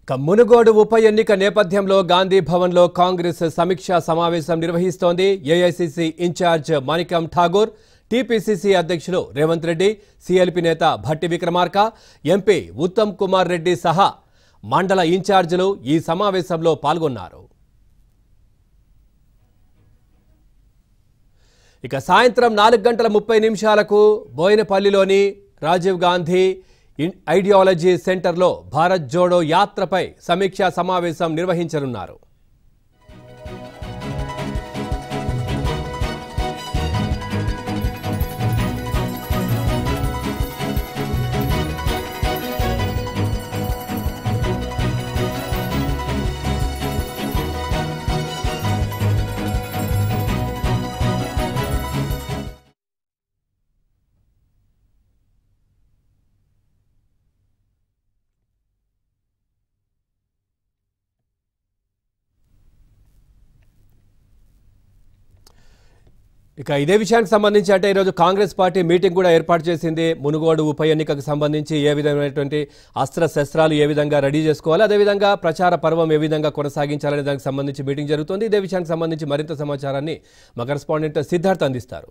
ఇక మునుగోడు ఉప ఎన్నిక నేపథ్యంలో గాంధీ భవన్లో కాంగ్రెస్ సమీక్షా సమావేశం నిర్వహిస్తోంది AICC in-charge Manickam Tagore TPCC అధ్యక్షులు రేవంత్ రెడ్డి సీఎల్పీ నేత భట్టి విక్రమార్క ఎంపీ ఉత్తమ్ కుమార్ రెడ్డి సహా మండల ఇన్ఛార్జీలు ఈ సమావేశంలో పాల్గొన్నారు ఇక సాయంత్రం నాలుగు గంటల ముప్పై నిమిషాలకు బోయినపల్లిలోని రాజీవ్ గాంధీ ఇన్- ఐడియాలజీ సెంటర్లో భారత్ జోడో యాత్రపై సమీక్షా సమావేశం నిర్వహించనున్నారు ఇక ఇదే విషయానికి సంబంధించి అంటే ఈరోజు కాంగ్రెస్ పార్టీ మీటింగ్ కూడా ఏర్పాటు చేసింది మునుగోడు ఉప ఎన్నికకు సంబంధించి ఏ విధమైనటువంటి అస్త్ర శస్త్రాలు ఏ విధంగా రెడీ చేసుకోవాలి అదేవిధంగా ప్రచార పర్వం ఏ విధంగా కొనసాగించాలనే దానికి సంబంధించి మీటింగ్ జరుగుతుంది ఇదే విషయానికి సంబంధించి మరింత సమాచారాన్ని మా కరెస్పాండెంట్ సిద్ధార్థ్ అందిస్తారు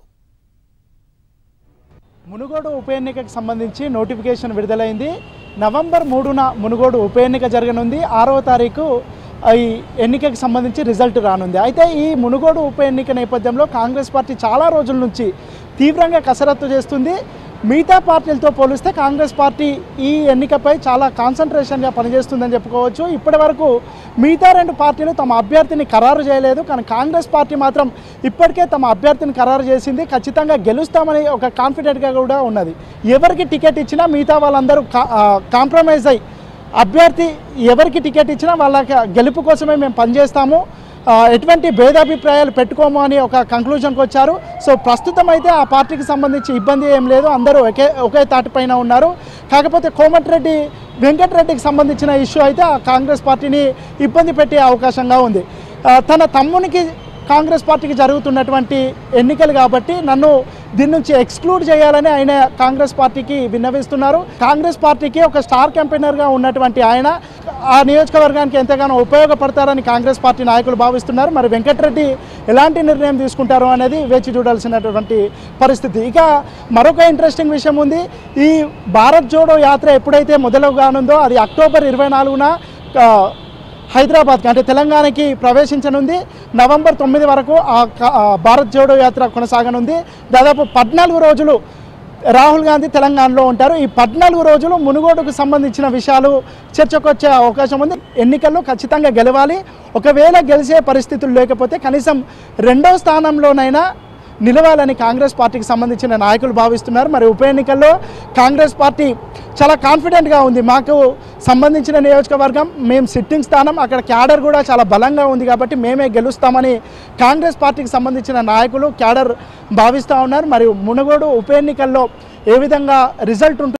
మునుగోడు ఉప ఎన్నికకు సంబంధించి నోటిఫికేషన్ విడుదలైంది నవంబర్ మూడున మునుగోడు ఉప ఎన్నిక జరగనుంది ఆరవ తారీఖు ఈ ఎన్నికకు సంబంధించి రిజల్ట్ రానుంది అయితే ఈ మునుగోడు ఉప ఎన్నిక నేపథ్యంలో కాంగ్రెస్ పార్టీ చాలా రోజుల నుంచి తీవ్రంగా కసరత్తు చేస్తుంది మిగతా పార్టీలతో పోలిస్తే కాంగ్రెస్ పార్టీ ఈ ఎన్నికపై చాలా కాన్సన్ట్రేషన్గా పనిచేస్తుందని చెప్పుకోవచ్చు ఇప్పటి వరకు మిగతా రెండు పార్టీలు తమ అభ్యర్థిని ఖరారు చేయలేదు కానీ కాంగ్రెస్ పార్టీ మాత్రం ఇప్పటికే తమ అభ్యర్థిని ఖరారు చేసింది ఖచ్చితంగా గెలుస్తామని ఒక కాన్ఫిడెంట్గా కూడా ఉన్నది ఎవరికి టికెట్ ఇచ్చినా మిగతా వాళ్ళందరూ కా- ఆ, కాంప్రమైజ్ అయ్యి అభ్యర్థి ఎవరికి టికెట్ ఇచ్చినా వాళ్ళ గెలుపు కోసమే మేము పనిచేస్తాము ఆ, ఎటువంటి భేదాభిప్రాయాలు పెట్టుకోము అని ఒక కంక్లూజన్కి వచ్చారు సో ప్రస్తుతం అయితే ఆ పార్టీకి సంబంధించి ఇబ్బంది ఏం లేదు అందరూ ఒకే ఒకే తాటిపైన ఉన్నారు కాకపోతే కోమటిరెడ్డి వెంకటరెడ్డికి సంబంధించిన ఇష్యూ అయితే ఆ కాంగ్రెస్ పార్టీని ఇబ్బంది పెట్టే అవకాశంగా ఉంది ఆ, తన తమ్మునికి కాంగ్రెస్ పార్టీకి జరుగుతున్నటువంటి ఎన్నికలు కాబట్టి నన్ను దీని నుంచి ఎక్స్క్లూడ్ చేయాలని ఆయన కాంగ్రెస్ పార్టీకి విన్నవిస్తున్నారు కాంగ్రెస్ పార్టీకి ఒక స్టార్ క్యాంపెయినర్గా ఉన్నటువంటి ఆయన ఆ నియోజకవర్గానికి ఎంతగానో ఉపయోగపడతారని కాంగ్రెస్ పార్టీ నాయకులు భావిస్తున్నారు మరి వెంకటరెడ్డి ఎలాంటి నిర్ణయం తీసుకుంటారు అనేది వేచి చూడాల్సినటువంటి పరిస్థితి ఇక మరొక ఇంట్రెస్టింగ్ విషయం ఉంది ఈ భారత్ జోడో యాత్ర ఎప్పుడైతే మొదలు కానుందో అది అక్టోబర్ ఇరవై నాలుగున ఆ, హైదరాబాద్కి అంటే తెలంగాణకి ప్రవేశించనుంది నవంబర్ తొమ్మిది వరకు ఆ క- ఆ భారత్ జోడో యాత్ర కొనసాగనుంది దాదాపు పద్నాలుగు రోజులు రాహుల్ గాంధీ తెలంగాణలో ఉంటారు ఈ పద్నాలుగు రోజులు మునుగోడుకు సంబంధించిన విషయాలు చర్చకు వచ్చే అవకాశం ఉంది ఎన్నికల్లో ఖచ్చితంగా గెలవాలి ఒకవేళ గెలిచే పరిస్థితులు లేకపోతే కనీసం రెండో స్థానంలోనైనా నిలవాలని కాంగ్రెస్ పార్టీకి సంబంధించిన నాయకులు భావిస్తున్నారు మరి ఉప ఎన్నికల్లో కాంగ్రెస్ పార్టీ చాలా కాన్ఫిడెంట్గా ఉంది మాకు సంబంధించిన నియోజకవర్గం మేము సిట్టింగ్ స్థానం అక్కడ క్యాడర్ కూడా చాలా బలంగా ఉంది కాబట్టి మేమే గెలుస్తామని కాంగ్రెస్ పార్టీకి సంబంధించిన నాయకులు క్యాడర్ భావిస్తూ ఉన్నారు మరియు మునుగోడు ఉప ఎన్నికల్లో ఏ విధంగా రిజల్ట్ ఉంటుంది